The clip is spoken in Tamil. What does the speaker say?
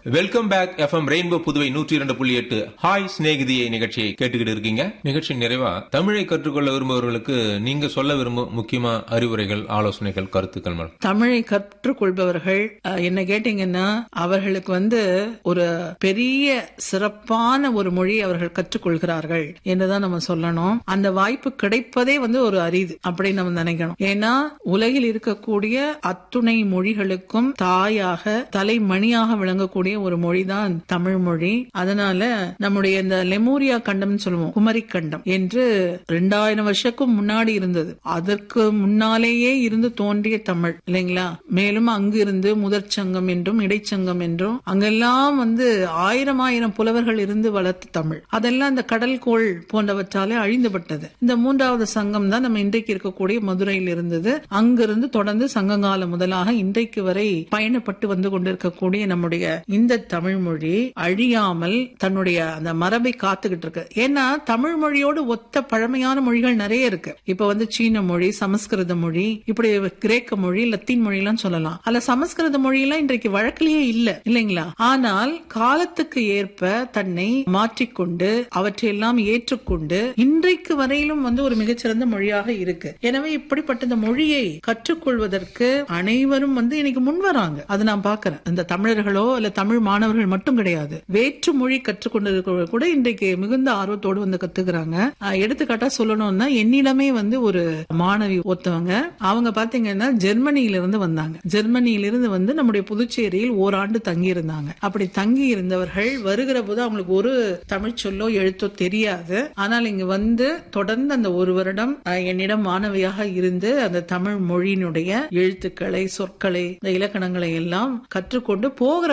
welcome back FM rainbow Puduvai நூற்றி இரண்டு புள்ளி எட்டு ஹாய் சிநேகிதியை நிகழ்ச்சியை கேட்டுக்கிட்டு இருக்கீங்க நிகழ்ச்சி நிறைவா தமிழை கற்றுக்கொள்ள விரும்புபவர்களுக்கு நீங்க சொல்ல விரும்பும் முக்கியமா அறிவுரைகள் ஆலோசனைகள் கருத்துக்கள் மேடம் தமிழை கற்றுக்கொள்பவர்கள் அஹ், என்ன கேட்டீங்கன்னா அவர்களுக்கு வந்து ஒரு பெரிய சிறப்பான ஒரு மொழி அவர்கள் கற்றுக்கொள்கிறார்கள் என்றுதான் நம்ம சொல்லணும் அந்த வாய்ப்பு கிடைப்பதே வந்து ஒரு அரிது அப்படின்னு நம்ம நினைக்கணும் ஏன்னா உலகில் இருக்கக்கூடிய அத்துணை மொழிகளுக்கும் தாயாக தலைமணியாக விளங்கக்கூடிய ஒரு மொழிதான் தமிழ் மொழி அதனால நம்முடைய இந்த லெமூரியா கண்டம்னு சொல்லுவோம் குமரி கண்டம் என்று ரெண்டாயிரம் வருஷத்துக்கும் முன்னாடி இருந்தது அதற்கு முன்னாலேயே இருந்து தோன்றிய தமிழ் இல்லைங்களா மேலும் அங்கு இருந்து முதற் சங்கம் என்றும் இடைச்சங்கம் என்றும் அங்கெல்லாம் வந்து ஆயிரம் ஆயிரம் புலவர்கள் இருந்து வளர்த்த தமிழ் அதெல்லாம் இந்த கடல்கோள் போன்றவற்றாலே அழிந்துபட்டது இந்த மூன்றாவது சங்கம் தான் நம்ம இன்றைக்கு இருக்கக்கூடிய மதுரையில் இருந்தது அங்கிருந்து தொடர்ந்து சங்ககாலம் முதலாக இன்றைக்கு வரை பயணப்பட்டு வந்து கொண்டிருக்கக்கூடிய நம்முடைய இந்த தமிழ் மொழி அழியாமல் தன்னுடைய அந்த மரபை காத்துக்கிட்டு இருக்கு ஏன்னா தமிழ் மொழியோடு ஒத்த பழமையான மொழிகள் நிறைய இருக்கு இப்ப வந்து சீன மொழி சமஸ்கிருத மொழி இப்படி கிரேக்க மொழி லத்தீன் மொழி எல்லாம் சொல்லலாம் அல்ல சமஸ்கிருத மொழி எல்லாம் இன்றைக்கு வழக்கிலேயே இல்ல இல்லைங்களா ஆனால் காலத்துக்கு ஏற்ப தன்னை மாற்றிக்கொண்டு அவற்றையெல்லாம் ஏற்றுக்கொண்டு இன்றைக்கு வரையிலும் வந்து ஒரு மிகச்சிறந்த மொழியாக இருக்கு எனவே இப்படிப்பட்ட இந்த மொழியை கற்றுக்கொள்வதற்கு அனைவரும் வந்து இன்னைக்கு முன் வராங்க அது நான் பாக்குறேன் இந்த தமிழர்களோ இல்ல தமிழ் மாணவர்கள் மட்டும் கிடையாது வேற்று மொழி கற்றுக்கொண்டிருக்கிறவர்கள் கூட இன்றைக்கு மிகுந்த ஆர்வத்தோடு வந்து கத்துக்கிறாங்க அஹ் எடுத்துக்காட்டா சொல்லணும்னா என்னிடமே வந்து ஒரு மாணவி ஒருத்தவங்க அவங்க பாத்தீங்கன்னா ஜெர்மனியில இருந்து வந்தாங்க ஜெர்மனியில இருந்து வந்து நம்முடைய புதுச்சேரியில் ஓராண்டு தங்கி இருந்தாங்க அப்படி தங்கி இருந்தவர்கள் வருகிற போது அவங்களுக்கு ஒரு தமிழ் சொல்லோ எழுத்தோ தெரியாது ஆனால் இங்க வந்து தொடர்ந்து அந்த ஒரு வருடம் அஹ், என்னிடம் மாணவியாக இருந்து அந்த தமிழ் மொழியினுடைய எழுத்துக்களை சொற்களை இந்த இலக்கணங்களை எல்லாம் கற்றுக்கொண்டு போகிற